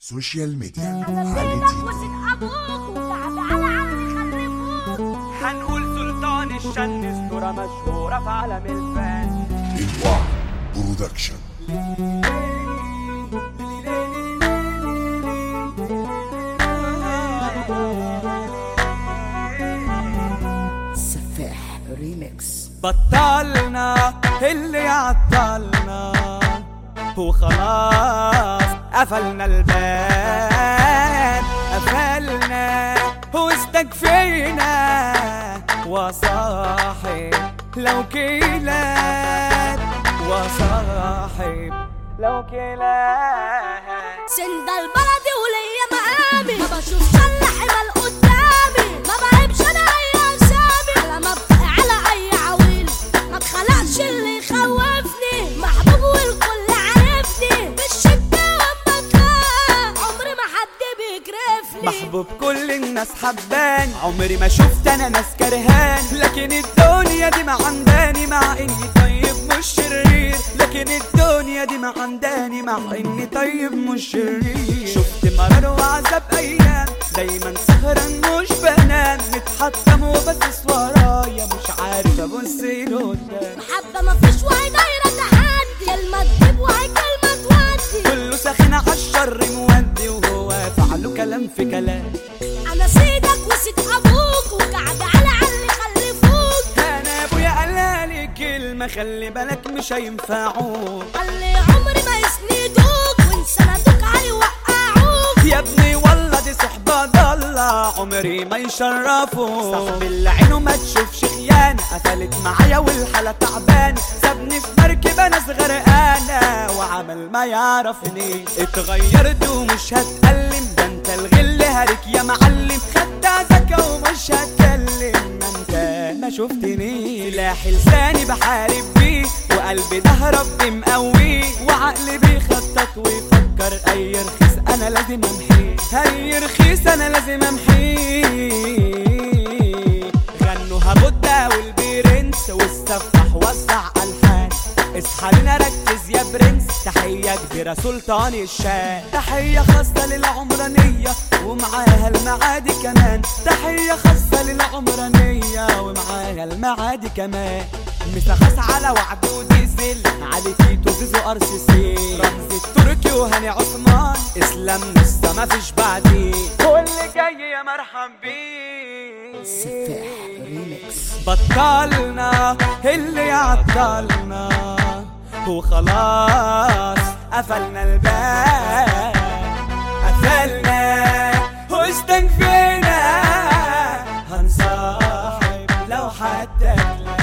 سوشيال ميديا علي تيتو وسط ابوك وقعد على عمي خلفوك هنقول سلطان الشن اسطورة مشهورة في عالم الفن الوعي برودكشن سفاح ريميكس بطلنا اللي عطلنا وخلاص قفلنا الباب قفلنا واستكفينا وصاحب لو كيلات وصاحب لو كيلات سند البلدي وليا مقامي ما بشوفش الا حمل قدامي ما بهبش انا اي اسامي على مبدأ على اي عويل ما اتخلقش اللي يخوفني محبوب والكل عارفني بالشدة والمكان عمري ما حد بيكرفني محبوب كل الناس حبان عمري ما شفت انا ناس كرهان لكن الدنيا دي ما عنداني مع اني طيب مش شرير لكن الدنيا دي ما عنداني مع اني طيب مش شرير شفت مرار وعذاب ايام دايما سهران مش بنام متحطم وبس ورايا مش عارف ابص لقدام محبة مفيش وهي دايرة تحدي كلمة تجيب وهي كلمة تودي كله ساخن عالشر مودي وهو فعله كلام في كلام انا سيدك وسيد ابوك وقعد على علي خلفوك انا ابويا قالالي كلمة خلي بالك مش هينفعوك قال لي عمري ما يسندوك وان سندوك هيوقعوك يا ابني والله دي صحبة ضالة عمري ما يشرفوا صاحب اللي عينه ما تشوفش خيانة قتلت معايا والحالة تعبانة سابني في مركبة ناس غرقانة وعمل ما يعرفني اتغيرت ومش هتألم ده انت الغل هارك يا معلم خدت زكا ومش هتكلم ما انت ما شفتني سلاح لساني بحارب بيه وقلبي ده ربي مقويه وعقلي بيخطط ويفكر اي رخيص انا لازم امحيه اي رخيص انا لازم امحيه غنوها بودة والبرنس والسفاح وزع الحان اصحى لنا ركز يا برنس تحية كبيرة سلطان الشام تحية خاصة للعمرانية ومعاها المعادي كمان تحية خاصة للعمرانية ومعاها المعادي كمان مسخص على وعد وديزل علي تيتو زيزو ار سي سي رمز التركي وهاني عثمان اسلام لسه ما فيش بعديه واللي جاي يا مرحب بيه سفاح ريميكس بطلنا اللي عطلنا وخلاص قفلنا الباب قفلنا واستكفينا هنصاحب لو حتى كلاب